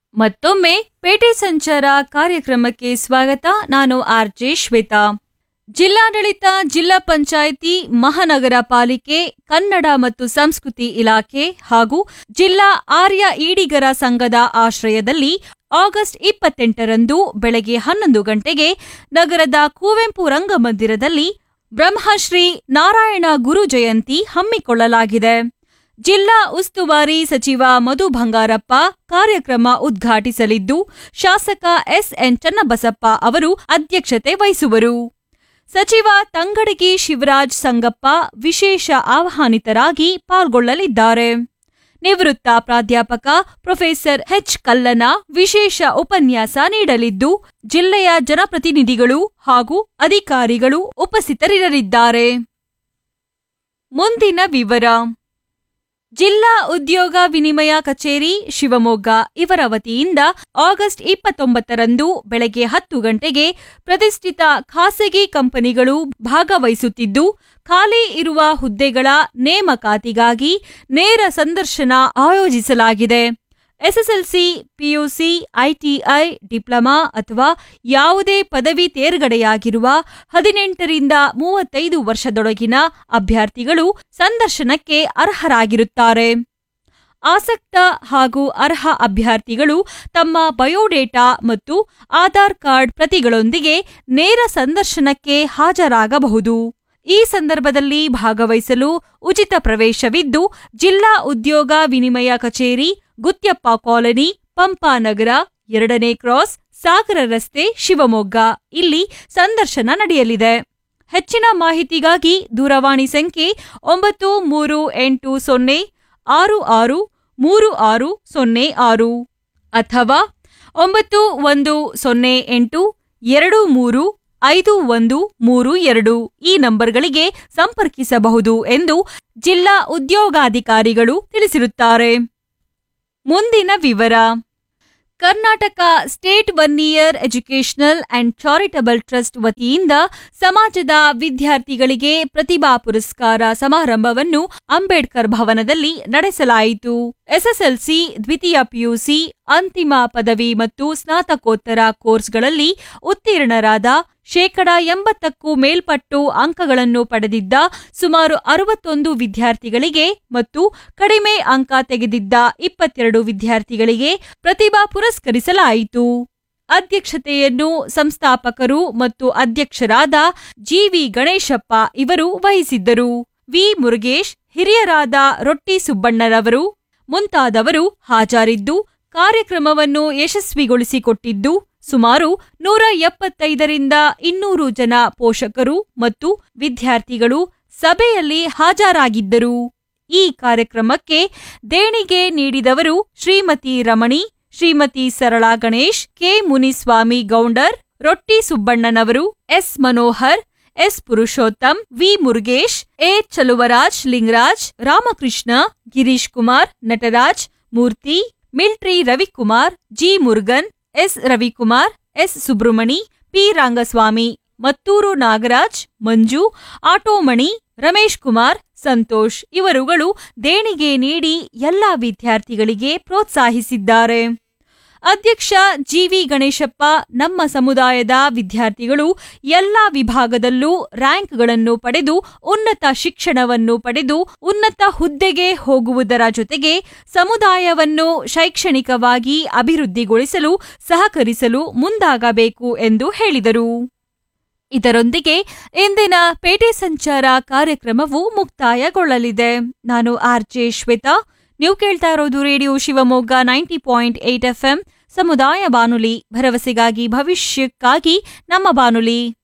ಮತ್ತೊಮ್ಮೆ ಪೇಟೆ ಸಂಚಾರ ಕಾರ್ಯಕ್ರಮಕ್ಕೆ ಸ್ವಾಗತ ನಾನು ಆರ್ ಜೆ ಶ್ವೇತಾ ಜಿಲ್ಲಾಡಳಿತ ಜಿಲ್ಲಾ ಪಂಚಾಯಿತಿ ಮಹಾನಗರ ಪಾಲಿಕೆ ಕನ್ನಡ ಮತ್ತು ಸಂಸ್ಕೃತಿ ಇಲಾಖೆ ಹಾಗೂ ಜಿಲ್ಲಾ ಆರ್ಯ ಈಡಿಗರ ಸಂಘದ ಆಶ್ರಯದಲ್ಲಿ ಆಗಸ್ಟ್ ಇಪ್ಪತ್ತೆಂಟರಂದು ಬೆಳಗ್ಗೆ ಹನ್ನೊಂದು ಗಂಟೆಗೆ ನಗರದ ಕುವೆಂಪು ರಂಗಮಂದಿರದಲ್ಲಿ ಬ್ರಹ್ಮಶ್ರೀ ನಾರಾಯಣ ಗುರು ಜಯಂತಿ ಹಮ್ಮಿಕೊಳ್ಳಲಾಗಿದೆ ಜಿಲ್ಲಾ ಉಸ್ತುವಾರಿ ಸಚಿವ ಮಧು ಬಂಗಾರಪ್ಪ ಕಾರ್ಯಕ್ರಮ ಉದ್ಘಾಟಿಸಲಿದ್ದು ಶಾಸಕ ಎಸ್ಎನ್ ಚನ್ನಬಸಪ್ಪ ಅವರು ಅಧ್ಯಕ್ಷತೆ ವಹಿಸುವರು ಸಚಿವ ತಂಗಡಗಿ ಶಿವರಾಜ್ ಸಂಗಪ್ಪ ವಿಶೇಷ ಆಹ್ವಾನಿತರಾಗಿ ಪಾಲ್ಗೊಳ್ಳಲಿದ್ದಾರೆ ನಿವೃತ್ತ ಪ್ರಾಧ್ಯಾಪಕ ಪ್ರೊಫೆಸರ್ ಎಚ್ ಕಲ್ಲನ ವಿಶೇಷ ಉಪನ್ಯಾಸ ನೀಡಲಿದ್ದು ಜಿಲ್ಲೆಯ ಜನಪ್ರತಿನಿಧಿಗಳು ಹಾಗೂ ಅಧಿಕಾರಿಗಳು ಉಪಸ್ಥಿತರಿರಲಿದ್ದಾರೆ ಮುಂದಿನ ವಿವರ ಜಿಲ್ಲಾ ಉದ್ಯೋಗ ವಿನಿಮಯ ಕಚೇರಿ ಶಿವಮೊಗ್ಗ ಇವರ ವತಿಯಿಂದ ಆಗಸ್ಟ್ ಇಪ್ಪತ್ತೊಂಬತ್ತರಂದು ಬೆಳಗ್ಗೆ ಹತ್ತು ಗಂಟೆಗೆ ಪ್ರತಿಷ್ಠಿತ ಖಾಸಗಿ ಕಂಪನಿಗಳು ಭಾಗವಹಿಸುತ್ತಿದ್ದು ಖಾಲಿ ಇರುವ ಹುದ್ದೆಗಳ ನೇಮಕಾತಿಗಾಗಿ ನೇರ ಸಂದರ್ಶನ ಆಯೋಜಿಸಲಾಗಿದೆ ಎಸ್ಎಸ್ಎಲ್ಸಿ ಪಿಯುಸಿ ಐಟಿಐ ಡಿಪ್ಲೊಮಾ ಅಥವಾ ಯಾವುದೇ ಪದವಿ ತೇರ್ಗಡೆಯಾಗಿರುವ ಹದಿನೆಂಟರಿಂದ ಮೂವತ್ತೈದು ವರ್ಷದೊಳಗಿನ ಅಭ್ಯರ್ಥಿಗಳು ಸಂದರ್ಶನಕ್ಕೆ ಅರ್ಹರಾಗಿರುತ್ತಾರೆ ಆಸಕ್ತ ಹಾಗೂ ಅರ್ಹ ಅಭ್ಯರ್ಥಿಗಳು ತಮ್ಮ ಬಯೋಡೇಟಾ ಮತ್ತು ಆಧಾರ್ ಕಾರ್ಡ್ ಪ್ರತಿಗಳೊಂದಿಗೆ ನೇರ ಸಂದರ್ಶನಕ್ಕೆ ಹಾಜರಾಗಬಹುದು ಈ ಸಂದರ್ಭದಲ್ಲಿ ಭಾಗವಹಿಸಲು ಉಚಿತ ಪ್ರವೇಶವಿದ್ದು ಜಿಲ್ಲಾ ಉದ್ಯೋಗ ವಿನಿಮಯ ಕಚೇರಿ ಗುತ್ಯಪ್ಪ ಕಾಲನಿ ಪಂಪಾನಗರ ಎರಡನೇ ಕ್ರಾಸ್ ಸಾಗರ ರಸ್ತೆ ಶಿವಮೊಗ್ಗ ಇಲ್ಲಿ ಸಂದರ್ಶನ ನಡೆಯಲಿದೆ ಹೆಚ್ಚಿನ ಮಾಹಿತಿಗಾಗಿ ದೂರವಾಣಿ ಸಂಖ್ಯೆ ಒಂಬತ್ತು ಮೂರು ಎಂಟು ಸೊನ್ನೆ ಆರು ಆರು ಮೂರು ಆರು ಸೊನ್ನೆ ಆರು ಅಥವಾ ಒಂಬತ್ತು ಒಂದು ಸೊನ್ನೆ ಎಂಟು ಎರಡು ಮೂರು ಐದು ಒಂದು ಮೂರು ಎರಡು ಈ ನಂಬರ್ಗಳಿಗೆ ಸಂಪರ್ಕಿಸಬಹುದು ಎಂದು ಜಿಲ್ಲಾ ಉದ್ಯೋಗಾಧಿಕಾರಿಗಳು ತಿಳಿಸಿರುತ್ತಾರೆ ಮುಂದಿನ ವಿವರ Karnataka state one year educational and charitable trust ವತಿಯಿಂದ ಸಮಾಜದ ವಿದ್ಯಾರ್ಥಿಗಳಿಗೆ ಪ್ರತಿಭಾ ಪುರಸ್ಕಾರ ಸಮಾರಂಭವನ್ನು ಅಂಬೇಡ್ಕರ್ ಭವನದಲ್ಲಿ ನಡೆಸಲಾಯಿತು ಎಸ್ಎಸ್ಎಲ್ಸಿ ದ್ವಿತೀಯ ಪಿಯುಸಿ ಅಂತಿಮ ಪದವಿ ಮತ್ತು ಸ್ನಾತಕೋತ್ತರ ಕೋರ್ಸ್ಗಳಲ್ಲಿ ಉತ್ತೀರ್ಣರಾದ ಶೇಕಡ ಎಂಬತ್ತಕ್ಕೂ ಮೇಲ್ಪಟ್ಟು ಅಂಕಗಳನ್ನು ಪಡೆದಿದ್ದ ಸುಮಾರು ಅರವತ್ತೊಂದು ವಿದ್ಯಾರ್ಥಿಗಳಿಗೆ ಮತ್ತು ಕಡಿಮೆ ಅಂಕ ತೆಗೆದಿದ್ದ ಇಪ್ಪತ್ತೆರಡು ವಿದ್ಯಾರ್ಥಿಗಳಿಗೆ ಪ್ರತಿಭಾ ಪುರಸ್ಕರಿಸಲಾಯಿತು ಅಧ್ಯಕ್ಷತೆಯನ್ನು ಸಂಸ್ಥಾಪಕರು ಮತ್ತು ಅಧ್ಯಕ್ಷರಾದ ಜಿವಿ ಗಣೇಶಪ್ಪ ಇವರು ವಹಿಸಿದ್ದರು ವಿ ಮುರುಗೇಶ್ ಹಿರಿಯರಾದ ರೊಟ್ಟಿ ಸುಬ್ಬಣ್ಣರವರು ಮುಂತಾದವರು ಹಾಜರಿದ್ದು ಕಾರ್ಯಕ್ರಮವನ್ನು ಯಶಸ್ವಿಗೊಳಿಸಿಕೊಟ್ಟಿದ್ದು ಸುಮಾರು ನೂರ ಎಪ್ಪತ್ತೈದರಿಂದ ಇನ್ನೂರು ಜನ ಪೋಷಕರು ಮತ್ತು ವಿದ್ಯಾರ್ಥಿಗಳು ಸಭೆಯಲ್ಲಿ ಹಾಜರಾಗಿದ್ದರು ಈ ಕಾರ್ಯಕ್ರಮಕ್ಕೆ ದೇಣಿಗೆ ನೀಡಿದವರು ಶ್ರೀಮತಿ ರಮಣಿ ಶ್ರೀಮತಿ ಸರಳಾ ಗಣೇಶ್ ಕೆ ಮುನಿಸ್ವಾಮಿ ಗೌಂಡರ್ ರೊಟ್ಟಿ ಸುಬ್ಬಣ್ಣನವರು S Manohar S Purushottam V Murugesh A Chaluvaraj Lingaraj Ramakrishna Girish Kumar Nataraj Murthy military Ravikumar G Murugan S Ravikumar S Subramani P Rangaswamy Mattur Nagaraj ಮಂಜು ಆಟೋಮಣಿ ರಮೇಶ್ ಕುಮಾರ್ ಸಂತೋಷ್ ಇವರುಗಳು ದೇಣಿಗೆ ನೀಡಿ ಎಲ್ಲಾ ವಿದ್ಯಾರ್ಥಿಗಳಿಗೆ ಪ್ರೋತ್ಸಾಹಿಸಿದ್ದಾರೆ ಅಧ್ಯಕ್ಷ ಜಿವಿ ಗಣೇಶಪ್ಪ ನಮ್ಮ ಸಮುದಾಯದ ವಿದ್ಯಾರ್ಥಿಗಳು ಎಲ್ಲಾ ವಿಭಾಗದಲ್ಲೂ ರ್ಯಾಂಕ್ಗಳನ್ನು ಪಡೆದು ಉನ್ನತ ಶಿಕ್ಷಣವನ್ನು ಪಡೆದು ಉನ್ನತ ಹುದ್ದೆಗೆ ಹೋಗುವುದರ ಜೊತೆಗೆ ಸಮುದಾಯವನ್ನು ಶೈಕ್ಷಣಿಕವಾಗಿ ಅಭಿವೃದ್ಧಿಗೊಳಿಸಲು ಸಹಕರಿಸಲು ಮುಂದಾಗಬೇಕು ಎಂದು ಹೇಳಿದರು ಇದರೊಂದಿಗೆ ಇಂದಿನ ಪೇಟೆ ಸಂಚಾರ ಕಾರ್ಯಕ್ರಮವು ಮುಕ್ತಾಯಗೊಳ್ಳಲಿದೆ ನಾನು ಆರ್ ಜೆ ಶ್ವೇತಾ ನೀವು ಕೇಳ್ತಾ ಇರೋದು radio Shivamogga ninety point eight FM ಸಮುದಾಯ ಬಾನುಲಿ ಭರವಸೆಗಾಗಿ ಭವಿಷ್ಯಕ್ಕಾಗಿ ನಮ್ಮ ಬಾನುಲಿ